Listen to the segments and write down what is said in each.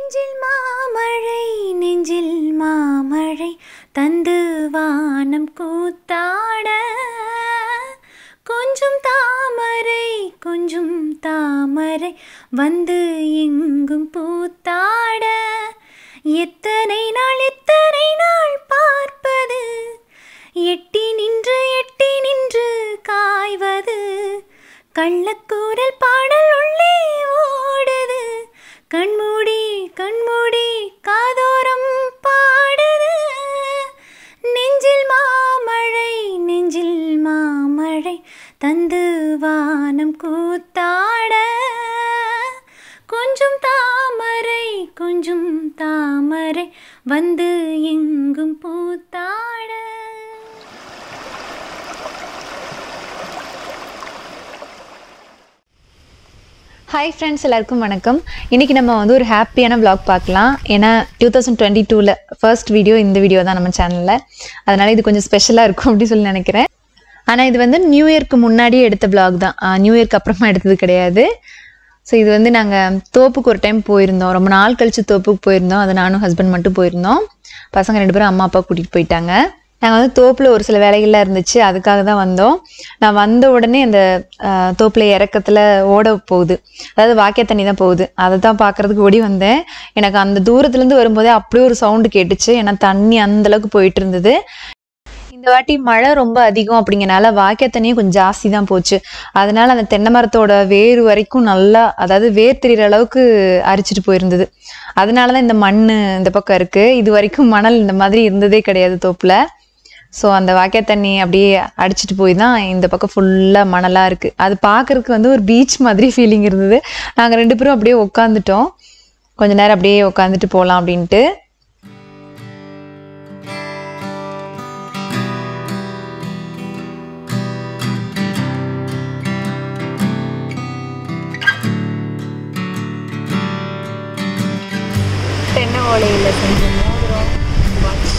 நெஞ்சில் மாமழை நெஞ்சில் மாமழை தந்து வானம் கூத்தாட கொஞ்சம் தாமரை கொஞ்சம் தாமரை வந்து எங்கும் பூத்தாட எத்தனை நாள் எத்தனை நாள் பார்ப்பது எட்டி நின்று எட்டி நின்று காய்வது கள்ளக்கூரல் பாடல் உள்ளே ஓடுது கண்மூடி கண்மூடி காதோரம் பாடுது நெஞ்சில் மாமழை நெஞ்சில் மாமழை தந்து வானம் கூத்தாட கொஞ்சம் தாமரை கொஞ்சம் தாமரை வந்து எங்கும் பூத்தாட ஹாய் ஃப்ரெண்ட்ஸ் எல்லாருக்கும் வணக்கம் இன்றைக்கி நம்ம வந்து ஒரு ஹாப்பியான vlog பார்க்கலாம் ஏன்னா டூ தௌசண்ட் டுவெண்ட்டி டூவில் ஃபர்ஸ்ட் வீடியோ இந்த வீடியோ தான் நம்ம சேனலில் அதனால் இது கொஞ்சம் ஸ்பெஷலாக இருக்கும் அப்படின்னு சொல்லி நினைக்கிறேன் ஆனால் இது வந்து நியூ இயர்க்கு முன்னாடியே எடுத்த vlog தான் நியூ இயர்க்கு அப்புறமா எடுத்தது கிடையாது ஸோ இது வந்து நாங்கள் தோப்புக்கு ஒரு டைம் போயிருந்தோம் ரொம்ப நாள் கழிச்சு தோப்புக்கு போயிருந்தோம் அது நானும் ஹஸ்பண்ட் மட்டும் போயிருந்தோம் பசங்க ரெண்டு பேரும் அம்மா அப்பா கூட்டிகிட்டு போயிட்டாங்க நாங்கள் வந்து தோப்பில் ஒரு சில வேலைகள்லாம் இருந்துச்சு அதுக்காக தான் வந்தோம் நான் வந்த உடனே அந்த ஆஹ், தோப்புல இறக்கத்தில் ஓட போகுது அதாவது வாக்கிய தண்ணி தான் போகுது அதை தான் பார்க்கறதுக்கு ஓடி வந்தேன் எனக்கு அந்த தூரத்துலேருந்து வரும்போதே அப்படியே ஒரு சவுண்டு கேட்டுச்சு ஏன்னா தண்ணி அந்த அளவுக்கு போயிட்டு இருந்தது இந்த வாட்டி மழை ரொம்ப அதிகம் அப்படிங்கனால வாக்கிய தண்ணியும் கொஞ்சம் ஜாஸ்தி தான் போச்சு அதனால அந்த தென்னை மரத்தோட வேர் வரைக்கும் நல்லா அதாவது வேர் தெரியிற அளவுக்கு அரிச்சிட்டு போயிருந்தது அதனால தான் இந்த மண் இந்த பக்கம் இருக்கு இது வரைக்கும் மணல் இந்த மாதிரி இருந்ததே கிடையாது தோப்புல ஸோ அந்த வாக்கிய தண்ணி அப்படியே அடிச்சிட்டு போய் தான் இந்த பக்கம் ஃபுல்லாக மணலாக இருக்குது அது பார்க்கறதுக்கு வந்து ஒரு பீச் மாதிரி ஃபீலிங் இருந்தது நாங்கள் ரெண்டு பேரும் அப்படியே உட்காந்துட்டோம் கொஞ்ச நேரம் அப்படியே உட்காந்துட்டு போகலாம் அப்படின்ட்டு தென்னை ஓலையில் செஞ்ச மோதிரம் watch.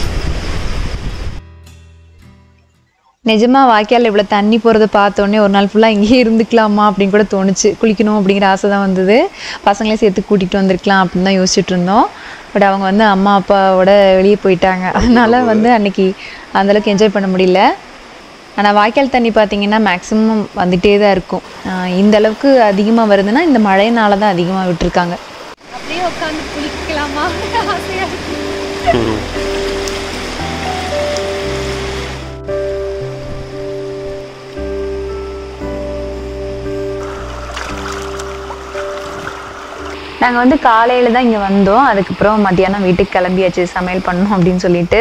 நிஜமா வாய்க்கால் இவ்வளோ தண்ணி போகிறத பார்த்தோன்னே ஒரு நாள் ஃபுல்லாக இங்கேயே இருந்துக்கலாமா அப்படின்னு கூட தோணுச்சு குளிக்கணும் அப்படிங்கிற ஆசை தான் வந்தது பசங்களையும் சேர்த்து கூட்டிகிட்டு வந்திருக்கலாம் அப்படின்னு தான் யோசிச்சுட்டு இருந்தோம் பட் அவங்க வந்து அம்மா அப்பாவோட வெளியே போயிட்டாங்க அதனால வந்து அன்னைக்கு அந்தளவுக்கு என்ஜாய் பண்ண முடியல ஆனால் வாய்க்கால் தண்ணி பார்த்தீங்கன்னா மேக்ஸிமம் வந்துட்டே தான் இருக்கும் ஆஹ் இந்த அளவுக்கு அதிகமாக வருதுன்னா இந்த மழையினால தான் அதிகமாக விட்டுருக்காங்க அப்படியே உட்காந்து குளிக்கலாமா ஆசையா இருக்கு நாங்கள் வந்து காலையில் தான் இங்கே வந்தோம் அதுக்கப்புறம் மத்தியானம் வீட்டுக்கு கிளம்பியாச்சு சமையல் பண்ணணும் அப்படின்னு சொல்லிட்டு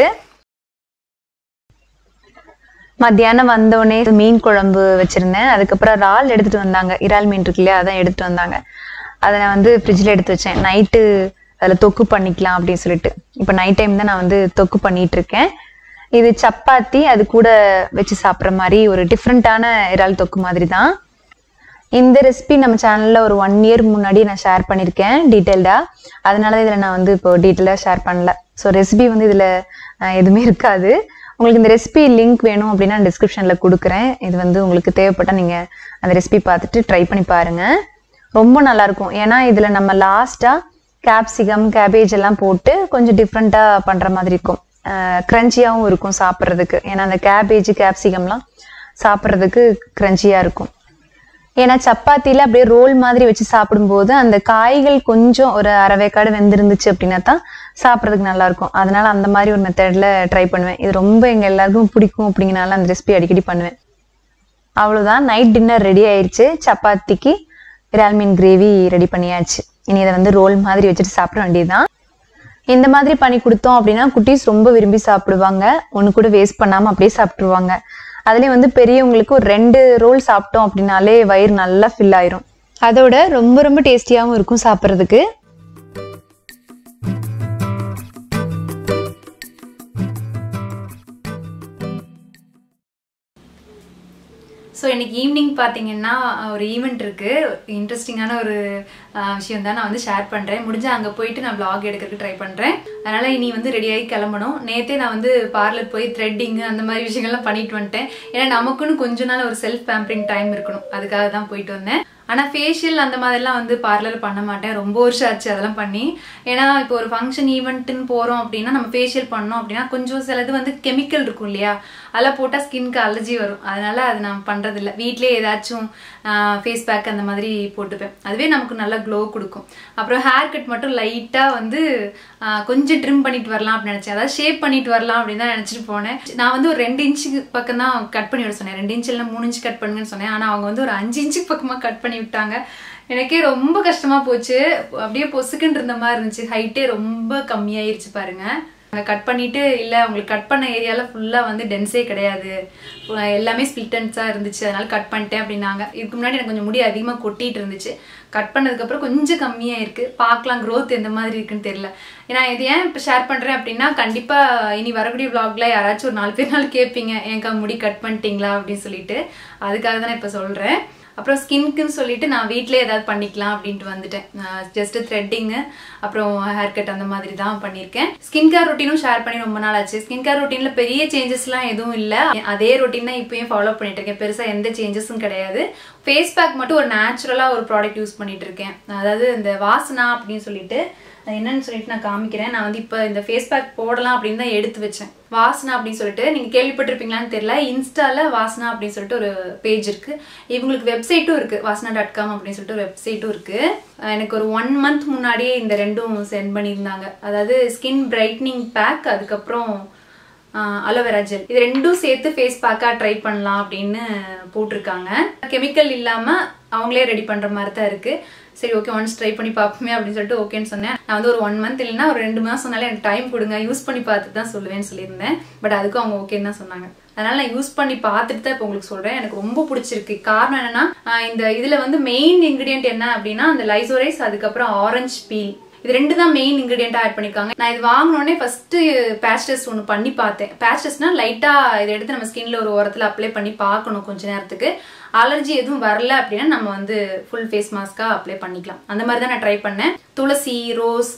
மத்தியானம் வந்தோடனே மீன் குழம்பு வச்சுருந்தேன் அதுக்கப்புறம் இறால் எடுத்துகிட்டு வந்தாங்க இறால் மீன் இருக்கு இல்லையா அதான் எடுத்துகிட்டு வந்தாங்க அதை நான் வந்து ஃப்ரிட்ஜில் எடுத்து வச்சேன் நைட்டு அதில் தொக்கு பண்ணிக்கலாம் அப்படின்னு சொல்லிட்டு இப்போ நைட் டைம் தான் நான் வந்து தொக்கு பண்ணிட்டு இருக்கேன் இது சப்பாத்தி அது கூட வச்சு சாப்பிட்ற மாதிரி ஒரு டிஃப்ரெண்ட்டான இறால் தொக்கு மாதிரி தான் இந்த ரெசிபி நம்ம சேனல்ல ஒரு ஒன் இயர் முன்னாடி நான் ஷேர் பண்ணியிருக்கேன் டீட்டெயில்டாக அதனால தான் இதில் நான் வந்து இப்போ டீட்டெயிலாக ஷேர் பண்ணல ஸோ ரெசிபி வந்து இதில் எதுவுமே இருக்காது உங்களுக்கு இந்த ரெசிபி லிங்க் வேணும் அப்படின்னா டிஸ்கிரிப்ஷனில் கொடுக்குறேன் இது வந்து உங்களுக்கு தேவைப்பட்டால் நீங்கள் அந்த ரெசிபி பார்த்துட்டு ட்ரை பண்ணி பாருங்கள் ரொம்ப நல்லாயிருக்கும் ஏன்னா இதில் நம்ம லாஸ்ட்டாக கேப்சிகம் கேபேஜ் எல்லாம் போட்டு கொஞ்சம் டிஃப்ரெண்ட்டாக பண்ணுற மாதிரி இருக்கும் க்ரன்ச்சியாகவும் இருக்கும் சாப்பிட்றதுக்கு ஏன்னா அந்த கேபேஜ் கேப்சிகம்லாம் சாப்பிட்றதுக்கு க்ரன்ச்சியாக இருக்கும் ஏன்னா சப்பாத்தியில அப்படியே ரோல் மாதிரி வச்சு சாப்பிடும்போது அந்த காய்கள் கொஞ்சம் ஒரு அரவேக்காடு வெந்திருந்துச்சு அப்படின்னா தான் சாப்பிட்றதுக்கு நல்லா இருக்கும் அதனால அந்த மாதிரி ஒரு மெத்தட்ல ட்ரை பண்ணுவேன் இது ரொம்ப எங்க எல்லாருக்கும் பிடிக்கும் அப்படிங்கனால அந்த ரெசிபி அடிக்கடி பண்ணுவேன் அவ்வளோதான் நைட் டின்னர் ரெடி ஆயிடுச்சு சப்பாத்திக்கு இறால் மீன் கிரேவி ரெடி பண்ணியாச்சு இனி இதை வந்து ரோல் மாதிரி வச்சுட்டு சாப்பிட வேண்டியதுதான் இந்த மாதிரி பண்ணி கொடுத்தோம் அப்படின்னா குட்டீஸ் ரொம்ப விரும்பி சாப்பிடுவாங்க ஒன்று கூட வேஸ்ட் பண்ணாமல் அப்படியே சாப்பிட்ருவாங்க அதுலேயும் வந்து பெரியவங்களுக்கு ஒரு ரெண்டு ரோல் சாப்பிட்டோம் அப்படின்னாலே வயிறு நல்லா ஃபில் ஆயிரும் அதோட ரொம்ப ரொம்ப டேஸ்டியாகவும் இருக்கும் சாப்பிட்றதுக்கு ஸோ இன்னைக்கு ஈவினிங் பார்த்தீங்கன்னா ஒரு ஈவெண்ட் இருக்கு இன்ட்ரெஸ்டிங்கான ஒரு விஷயம் தான் நான் வந்து ஷேர் பண்ணுறேன் முடிஞ்சா அங்கே போயிட்டு நான் vlog எடுக்கிறதுக்கு ட்ரை பண்ணுறேன் அதனால இனி வந்து ரெடியாகி கிளம்பணும் நேத்தே நான் வந்து பார்லர் போய் த்ரெட்டிங் அந்த மாதிரி விஷயங்கள்லாம் பண்ணிட்டு வந்துட்டேன் ஏன்னா நமக்குன்னு கொஞ்ச நாள் ஒரு செல்ஃப் பேம்பரிங் டைம் இருக்கணும் அதுக்காக தான் போயிட்டு வந்தேன் ஆனால் ஃபேஷியல் அந்த மாதிரிலாம் வந்து பார்லர் பண்ண மாட்டேன் ரொம்ப வருஷம் ஆச்சு அதெல்லாம் பண்ணி ஏன்னா இப்போ ஒரு ஃபங்க்ஷன் ஈவெண்ட்டுன்னு போகிறோம் அப்படின்னா நம்ம ஃபேஷியல் பண்ணோம் அப்படின்னா கொஞ்சம் சிலது வந்து கெமிக்கல் இருக்கும் இல்லையா அதெல்லாம் போட்டால் ஸ்கின்க்கு அலர்ஜி வரும் அதனால அது நான் பண்ணுறதில்ல வீட்டிலே ஏதாச்சும் ஃபேஸ் பேக் அந்த மாதிரி போட்டுப்பேன் அதுவே நமக்கு நல்லா க்ளோ கொடுக்கும் அப்புறம் ஹேர் கட் மட்டும் லைட்டாக வந்து ஆஹ், கொஞ்சம் ட்ரிம் பண்ணிட்டு வரலாம் அப்படின்னு நினச்சேன் அதாவது ஷேப் பண்ணிட்டு வரலாம் அப்படின்னு தான் நினச்சிட்டு போனேன் நான் வந்து ஒரு ரெண்டு இன்ச்சுக்கு பக்கம் தான் கட் பண்ணி விட சொன்னேன் ரெண்டு இன்ச் இல்லை மூணு இன்ச் கட் பண்ணுங்கன்னு சொன்னேன் ஆனால் அவங்க வந்து ஒரு அஞ்சு இன்ச்சுக்கு பக்கமாக கட் பண்ணி விட்டாங்க எனக்கே ரொம்ப கஷ்டமா போச்சு அப்படியே பொசுக்குன்னு இருந்த மாதிரி இருந்துச்சு ஹைட்டே ரொம்ப கம்மியாயிருச்சு பாருங்க அங்க கட் பண்ணிட்டு இல்ல உங்களுக்கு கட் பண்ண ஏரியால ஃபுல்லா வந்து டென்ஸே கிடையாது அஹ் எல்லாமே ஸ்பிளிட்டன்ஸா இருந்துச்சு அதனால கட் பண்ணிட்டேன் அப்படின்னாங்க இதுக்கு முன்னாடி எனக்கு கொஞ்சம் முடி அதிகமா கொட்டிட்டு இருந்துச்சு கட் பண்ணதுக்கு அப்புறம் கொஞ்சம் கம்மியா இருக்கு பார்க்கலாம் growth எந்த மாதிரி இருக்குன்னு தெரியல ஏன்னா இது ஏன் இப்போ ஷேர் பண்றேன் அப்படின்னா கண்டிப்பா இனி வரக்கூடிய vlogல யாராச்சும் ஒரு நாலு பேர் நாள் கேட்பீங்க ஏன்க்கா முடி கட் பண்ணிட்டீங்களா அப்படின்னு சொல்லிட்டு அதுக்காக தான் நான் இப்போ சொல்றேன் அப்புறம் ஸ்கின்க்குன்னு சொல்லிட்டு நான் வீட்டிலே ஏதாவது பண்ணிக்கலாம் அப்படின்ட்டு வந்துட்டேன் ஜஸ்ட் த்ரெட்டிங்கு அப்புறம் ஹேர் கட் அந்த மாதிரி தான் பண்ணியிருக்கேன் ஸ்கின் கேர் ரொட்டீனும் ஷேர் பண்ணி ரொம்ப நாள் ஆச்சு ஸ்கின் கேர் ரொட்டீனில் பெரிய சேஞ்சஸ்லாம் எதுவும் இல்லை அதே ரொட்டீன் தான் இப்பயும் ஃபாலோ பண்ணிட்டு இருக்கேன் பெருசாக எந்த சேஞ்சஸும் கிடையாது ஃபேஸ் பேக் மட்டும் ஒரு நேச்சுரலாக ஒரு ப்ராடக்ட் யூஸ் பண்ணிட்டு இருக்கேன் அதாவது இந்த வாசனா அப்படின்னு சொல்லிட்டு அது என்னன்னு சொல்லிட்டு நான் காமிக்கிறேன் நான் வந்து இப்போ இந்த ஃபேஸ் பேக் போடலாம் அப்படின்னு தான் எடுத்து வச்சேன் வாசனா அப்படின்னு சொல்லிட்டு நீங்கள் கேள்விப்பட்டிருப்பீங்களான்னு தெரியல இன்ஸ்டால வாசனா அப்படின்னு சொல்லிட்டு ஒரு பேஜ் இருக்கு இவங்களுக்கு வெப்சைட்டும் இருக்கு வாசனா டாட் காம் அப்படின்னு சொல்லிட்டு ஒரு வெப்சைட்டும் இருக்கு அஹ் எனக்கு ஒரு ஒன் மந்த் முன்னாடியே இந்த ரெண்டும் சென்ட் பண்ணியிருந்தாங்க அதாவது ஸ்கின் பிரைட்னிங் பேக் அதுக்கப்புறம் அலோவேரா ஜெல் இது ரெண்டும் சேர்த்து ஃபேஸ் பேக்கா ட்ரை பண்ணலாம் அப்படின்னு போட்டிருக்காங்க கெமிக்கல் இல்லாம அவங்களே ரெடி பண்ற மாதிரி தான் இருக்கு சரி ஓகே ஒன்ஸ் ட்ரை பண்ணி பார்ப்போமே அப்படின்னு சொல்லிட்டு ஓகேன்னு சொன்னேன் நான் வந்து ஒரு ஒன் மந்த் இல்லைன்னா ஒரு ரெண்டு மாசம்னால எனக்கு டைம் கொடுங்க யூஸ் பண்ணி பார்த்துட்டு தான் சொல்லுவேன்னு சொல்லியிருந்தேன் பட் அதுக்கும் அவங்க ஓகேன்னு தான் சொன்னாங்க அதனால நான் யூஸ் பண்ணி பார்த்துட்டு தான் இப்போ உங்களுக்கு சொல்றேன் எனக்கு ரொம்ப பிடிச்சிருக்கு காரணம் என்னன்னா ஆஹ் இந்த இதுல வந்து மெயின் இன்கிரிடியன்ட் என்ன அப்படின்னா அந்த லைசோரைஸ் அதுக்கப்புறம் ஆரஞ்சு பீல் இது ரெண்டு தான் மெயின் இன்கிரிடியண்டா ஆட் பண்ணிருக்காங்க நான் இது வாங்கினோடனே ஃபர்ஸ்ட் பேட்ச் டெஸ்ட் ஒன்று பண்ணி பார்த்தேன் பேட்ச் டெஸ்ட்னா லைட்டா இதை எடுத்து நம்ம ஸ்கின்ல ஒரு ஓரத்துல அப்ளை பண்ணி பார்க்கணும் கொஞ்ச நேரத்துக்கு அலர்ஜி எதுவும் வரல அப்படின்னா நம்ம வந்து ஃபுல் ஃபேஸ் மாஸ்கா அப்ளை பண்ணிக்கலாம் அந்த மாதிரி தான் நான் ட்ரை பண்ணேன் துளசி ரோஸ்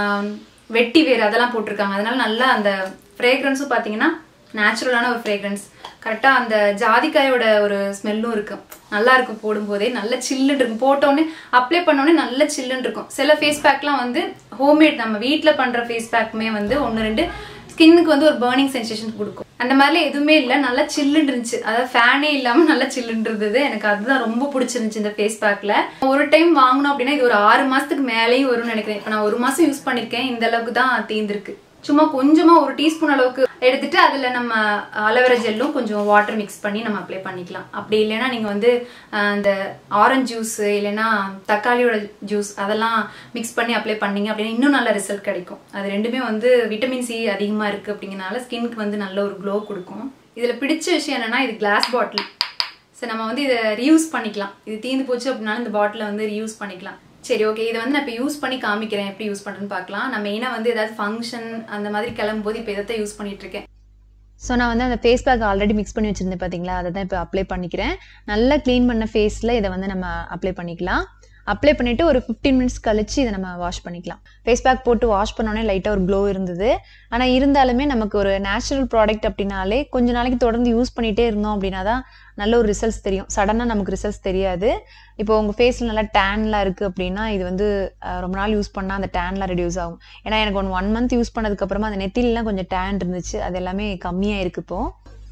வெட்டி வேர் அதெல்லாம் போட்டிருக்காங்க அதனால நல்லா அந்த ஃப்ரேக்ரன்ஸும் பார்த்தீங்கன்னா நேச்சுரலான ஒரு ஃப்ரேக்ரன்ஸ் கரெக்டாக அந்த ஜாதிக்காயோட ஒரு ஸ்மெல்லும் இருக்கும் நல்லா இருக்கும் போடும்போதே நல்ல சில்லுன்னு இருக்கும் போட்டோடனே அப்ளை பண்ணோடனே நல்ல சில்லுன்னு இருக்கும் சில ஃபேஸ் பேக்லாம் வந்து ஹோம்மேட் நம்ம வீட்டில் பண்ணுற ஃபேஸ் பேக்குமே வந்து ஒன்று ரெண்டு ஸ்கின்னுக்கு வந்து ஒரு பேர்னிங் சென்சேஷன் கொடுக்கும் அந்த மாதிரிலாம் எதுவுமே இல்லை நல்லா சில்லுன்னு இருந்துச்சு அதாவது ஃபேனே இல்லாமல் நல்லா சில்லுன்னு இருந்தது எனக்கு அதுதான் ரொம்ப பிடிச்சிருந்துச்சு இந்த ஃபேஸ் பேக்கில் ஒரு டைம் வாங்கணும் அப்படின்னா இது ஒரு ஆறு மாதத்துக்கு மேலேயும் வரும்னு நினைக்கிறேன் இப்போ நான் ஒரு மாதம் யூஸ் பண்ணியிருக்கேன் இந்த அளவுக்கு தான் தீர்ந்துருக்கு சும்மா கொஞ்சமா ஒரு டீஸ்பூன் அளவுக்கு எடுத்துட்டு அதுல நம்ம அலோவேரா ஜெல்லும் கொஞ்சம் வாட்டர் மிக்ஸ் பண்ணி நம்ம அப்ளை பண்ணிக்கலாம் அப்படி இல்லைன்னா நீங்க வந்து அஹ், அந்த ஆரஞ்சு ஜூஸ் இல்லைன்னா தக்காளியோட ஜூஸ் அதெல்லாம் மிக்ஸ் பண்ணி அப்ளை பண்ணீங்க அப்படின்னா இன்னும் நல்ல ரிசல்ட் கிடைக்கும் அது ரெண்டுமே வந்து விட்டமின் சி அதிகமா இருக்கு அப்படிங்கறனால ஸ்கின்க்கு வந்து நல்ல ஒரு க்ளோ கொடுக்கும் இதுல பிடிச்ச விஷயம் என்னன்னா இது கிளாஸ் பாட்டில் சரி நம்ம வந்து இதை ரீயூஸ் பண்ணிக்கலாம் இது தீர்ந்து போச்சு அப்படின்னாலும் இந்த பாட்டிலை வந்து ரீயூஸ் பண்ணிக்கலாம் சரி ஓகே இதை வந்து நான் இப்போ யூஸ் பண்ணி காமிக்கிறேன் எப்படி யூஸ் பண்ணுறேன்னு பார்க்கலாம் நான் மெயினாக வந்து ஏதாவது ஃபங்க்ஷன் அந்த மாதிரி கிளம்பும்போது இப்போ இதை யூஸ் பண்ணிட்டு இருக்கேன் ஸோ நான் வந்து அந்த ஃபேஸ் பேக் ஆல்ரெடி மிக்ஸ் பண்ணி வச்சிருந்தேன் பார்த்தீங்களா அதை தான் இப்போ அப்ளை பண்ணிக்கிறேன் நல்லா க்ளீன் பண்ண ஃபேஸில் இதை வந்து நம்ம அப்ளை பண்ணிக்கலாம் அப்ளை பண்ணிவிட்டு ஒரு ஃபிஃப்டீன் மினிட்ஸ் கழிச்சு இதை நம்ம வாஷ் பண்ணிக்கலாம் ஃபேஸ் பேக் போட்டு வாஷ் பண்ணோடனே லைட்டாக ஒரு க்ளோ இருந்தது ஆனால் இருந்தாலுமே நமக்கு ஒரு நேச்சுரல் ப்ராடக்ட் அப்படின்னாலே கொஞ்ச நாளைக்கு தொடர்ந்து யூஸ் பண்ணிகிட்டே இருந்தோம் அப்படின்னா தான் நல்ல ஒரு ரிசல்ட்ஸ் தெரியும் சடனாக நமக்கு ரிசல்ட்ஸ் தெரியாது இப்போ உங்கள் ஃபேஸில் நல்லா டேன்லாம் இருக்குது அப்படின்னா இது வந்து அஹ், ரொம்ப நாள் யூஸ் பண்ணால் அந்த டேன்லாம் ரெடியூஸ் ஆகும் ஏன்னா எனக்கு ஒன் ஒன் மந்த் யூஸ் பண்ணதுக்கப்புறமா அந்த நெத்திலலாம் கொஞ்சம் டேன் இருந்துச்சு அது எல்லாமே கம்மியாக இருக்கு இப்போ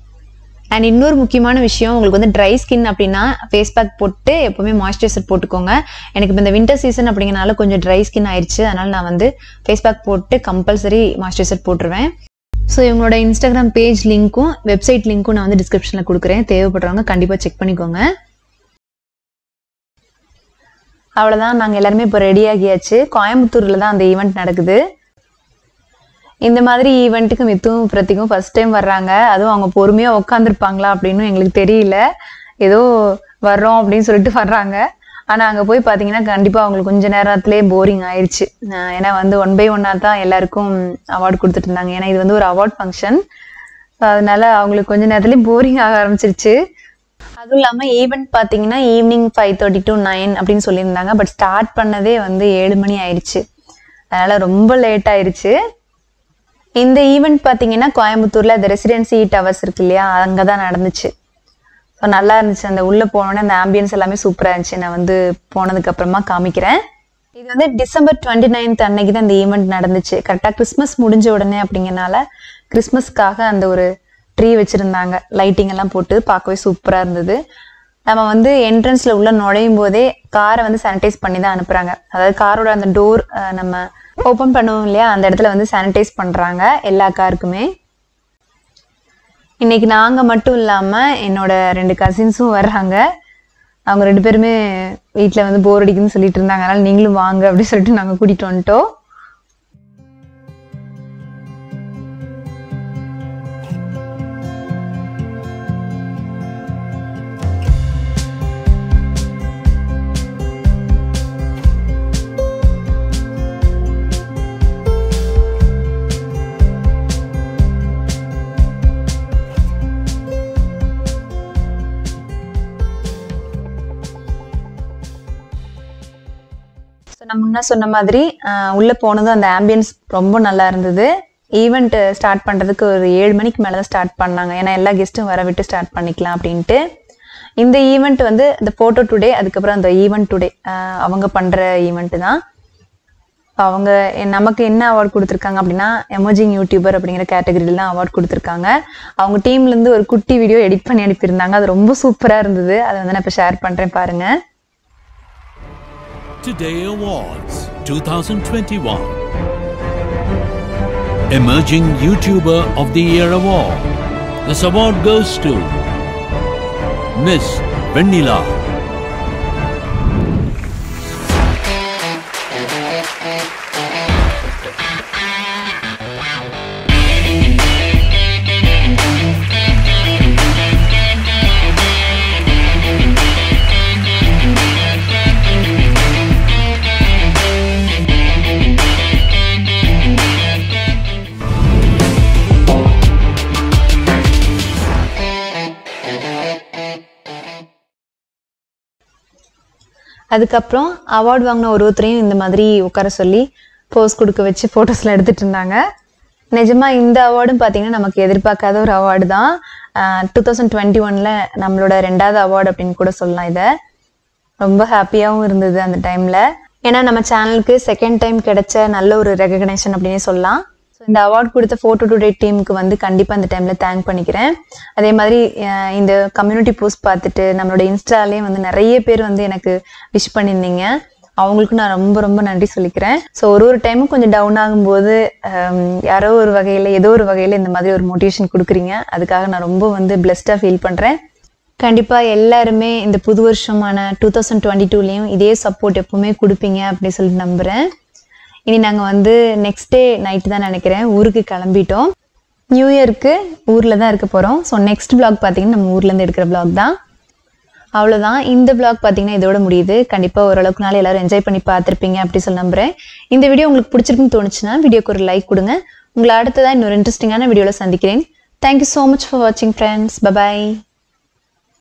அண்ட் இன்னொரு முக்கியமான விஷயம் உங்களுக்கு வந்து ட்ரை ஸ்கின் அப்படின்னா ஃபேஸ் பேக் போட்டு எப்போவுமே மாய்ஸ்சரைசர் போட்டுக்கோங்க எனக்கு இப்போ இந்த வின்டர் சீசன் அப்படிங்கறனால கொஞ்சம் ட்ரை ஸ்கின் ஆயிடுச்சு அதனால நான் வந்து ஃபேஸ் பேக் போட்டு கம்பல்சரி மாய்ஸ்சரைசர் போட்டுருவேன் ஸோ இவங்களோட இன்ஸ்டாகிராம் பேஜ் லிங்க்கும் வெப்சைட் லிங்க்கும் நான் வந்து டிஸ்கிரிப்ஷனில் கொடுக்குறேன் தேவைப்படுறவங்க கண்டிப்பாக செக் பண்ணிக்கோங்க அவ்வளோதான் நாங்கள் எல்லாருமே இப்போ ரெடி ஆகியாச்சு கோயம்புத்தூரில் தான் அந்த ஈவெண்ட் நடக்குது இந்த மாதிரி ஈவெண்ட்டுக்கு மித்தும் பிரத்திக்கும் ஃபர்ஸ்ட் டைம் வர்றாங்க அதுவும் அவங்க பொறுமையாக உட்காந்துருப்பாங்களா அப்படின்னு எங்களுக்கு தெரியல ஏதோ வர்றோம் அப்படின்னு சொல்லிட்டு வர்றாங்க ஆனால் அங்கே போய் பார்த்தீங்கன்னா கண்டிப்பாக அவங்களுக்கு கொஞ்ச நேரத்துலேயே போரிங் ஆயிடுச்சு அஹ் ஏன்னா வந்து ஒன் பை ஒன்னாக தான் எல்லாருக்கும் அவார்டு கொடுத்துட்டு இருந்தாங்க ஏன்னா இது வந்து ஒரு அவார்ட் ஃபங்க்ஷன் அதனால அவங்களுக்கு கொஞ்ச நேரத்துலேயே போரிங் ஆக ஆரம்பிச்சிருச்சு அதுவும் இல்லாமல் ஈவெண்ட் பார்த்தீங்கன்னா evening five thirty to nine அப்படின்னு சொல்லியிருந்தாங்க பட் ஸ்டார்ட் பண்ணதே வந்து ஏழு மணி ஆயிடுச்சு அதனால ரொம்ப லேட் ஆயிடுச்சு இந்த ஈவெண்ட் பார்த்தீங்கன்னா கோயம்புத்தூர்ல இந்த ரெசிடென்சி டவர்ஸ் இருக்கு இல்லையா அங்கே தான் நடந்துச்சு So, நல்லா இருந்துச்சு அந்த உள்ளே போனோடனே அந்த ஆம்பியன்ஸ் எல்லாமே சூப்பராக இருந்துச்சு நான் வந்து போனதுக்கு அப்புறமா காமிக்கிறேன் இது வந்து டிசம்பர் டுவெண்ட்டி நைன்த் அன்னைக்கு தான் இந்த ஈவெண்ட் நடந்துச்சு கரெக்டாக கிறிஸ்மஸ் முடிஞ்ச உடனே அப்படிங்கறனால கிறிஸ்மஸ்க்காக அந்த ஒரு ட்ரீ வச்சுருந்தாங்க லைட்டிங் எல்லாம் போட்டு பார்க்கவே சூப்பராக இருந்தது நம்ம வந்து என்ட்ரன்ஸில் உள்ள நுழையும் போதே காரை வந்து சானிடைஸ் பண்ணி தான் அனுப்புகிறாங்க அதாவது காரோட அந்த டோர் நம்ம ஓப்பன் பண்ணுவோம் இல்லையா அந்த இடத்துல வந்து சானிடைஸ் பண்ணுறாங்க எல்லா காருக்குமே இன்னைக்கு நாங்கள் மட்டும் இல்லாமல் என்னோட ரெண்டு கசின்ஸும் வர்றாங்க அவங்க ரெண்டு பேருமே வீட்டில் வந்து போர் அடிக்குதுன்னு சொல்லிட்டு இருந்தாங்க அதனால நீங்களும் வாங்க அப்படின்னு சொல்லிட்டு நாங்கள் கூட்டிகிட்டு வந்துட்டோம் ஸோ நான் முன்ன சொன்ன மாதிரி ஆஹ், உள்ள போனதும் அந்த ஆம்பியன்ஸ் ரொம்ப நல்லா இருந்தது ஈவெண்ட் ஸ்டார்ட் பண்றதுக்கு ஒரு ஏழு மணிக்கு மேலே தான் ஸ்டார்ட் பண்ணாங்க ஏன்னா எல்லா கெஸ்ட்டும் வர விட்டு ஸ்டார்ட் பண்ணிக்கலாம் அப்படின்ட்டு இந்த ஈவெண்ட் வந்து இந்த ஃபோட்டோ டுடே அதுக்கப்புறம் அந்த ஈவெண்ட் டுடே அவங்க பண்ற ஈவெண்ட் தான் அவங்க எ- நமக்கு என்ன அவார்ட் கொடுத்துருக்காங்க அப்படின்னா எமர்ஜிங் யூடியூபர் அப்படிங்கிற கேட்டகரியில தான் அவார்ட் கொடுத்துருக்காங்க அவங்க டீம்ல இருந்து ஒரு குட்டி வீடியோ எடிட் பண்ணி அனுப்பியிருந்தாங்க அது ரொம்ப சூப்பரா இருந்தது அதை வந்து நான் இப்போ ஷேர் பண்றேன் பாருங்க Today Awards 2021 Emerging YouTuber of the Year Award. This award goes to Miss Vanilla. அதுக்கப்புறம் அவார்ட் வாங்கின ஒரு ஒருத்தரையும் இந்த மாதிரி உட்கார சொல்லி போஸ் கொடுக்க வச்சு ஃபோட்டோஸ்லாம் எடுத்துட்டு இருந்தாங்க நிஜமா இந்த அவார்டும் பார்த்தீங்கன்னா நமக்கு எதிர்பார்க்காத ஒரு அவார்டு தான் டூ தௌசண்ட் டுவெண்ட்டி ஒனில் நம்மளோட ரெண்டாவது அவார்டு அப்படின்னு கூட சொல்லலாம் இதை ரொம்ப ஹாப்பியாகவும் இருந்தது அந்த டைமில் ஏன்னா நம்ம சேனலுக்கு செகண்ட் டைம் கிடைச்ச நல்ல ஒரு ரெகக்னேஷன் அப்படின்னே சொல்லலாம் ஸோ இந்த அவார்ட் கொடுத்த ஃபோட்டோ டுடே டீமுக்கு வந்து கண்டிப்பாக இந்த டைமில் தேங்க் பண்ணிக்கிறேன் அதே மாதிரி அஹ், இந்த கம்யூனிட்டி போஸ்ட் பார்த்துட்டு நம்மளோட இன்ஸ்டாலேயும் வந்து நிறைய பேர் வந்து எனக்கு விஷ் பண்ணியிருந்தீங்க அவங்களுக்கு நான் ரொம்ப ரொம்ப நன்றி சொல்லிக்கிறேன் ஸோ ஒரு ஒரு டைமும் கொஞ்சம் டவுன் ஆகும்போது ஹம், யாரோ ஒரு வகையில் ஏதோ ஒரு வகையில் இந்த மாதிரி ஒரு மோட்டிவேஷன் கொடுக்குறீங்க அதுக்காக நான் ரொம்ப வந்து பிளெஸ்டாக ஃபீல் பண்ணுறேன் கண்டிப்பாக எல்லாருமே இந்த புது வருஷமான டூ தௌசண்ட் டுவெண்ட்டி டூலேயும் இதே சப்போர்ட் எப்பவுமே கொடுப்பீங்க அப்படின்னு சொல்லி நம்புகிறேன் இனி நாங்கள் வந்து நெக்ஸ்ட் டே நைட்டு தான் நினைக்கிறேன் ஊருக்கு கிளம்பிட்டோம் நியூ இயருக்கு ஊரில் தான் இருக்க போகிறோம் ஸோ நெக்ஸ்ட் vlog பார்த்தீங்கன்னா நம்ம ஊர்லேருந்து எடுக்கிற vlog தான் அவ்வளோதான் இந்த vlog பார்த்தீங்கன்னா இதோட முடியுது கண்டிப்பாக ஓரளவுக்கு நாள் எல்லாரும் என்ஜாய் பண்ணி பார்த்துருப்பீங்க அப்படி சொல்லி நம்புறேன் இந்த வீடியோ உங்களுக்கு பிடிச்சிருக்குன்னு தோணுச்சுன்னா வீடியோக்கு ஒரு லைக் கொடுங்க உங்களை அடுத்ததான் இன்னொரு இன்ட்ரெஸ்டிங்கான வீடியோவில் சந்திக்கிறேன் தேங்க்யூ ஸோ மச் ஃபார் வாட்சிங் ஃப்ரெண்ட்ஸ் பபாய்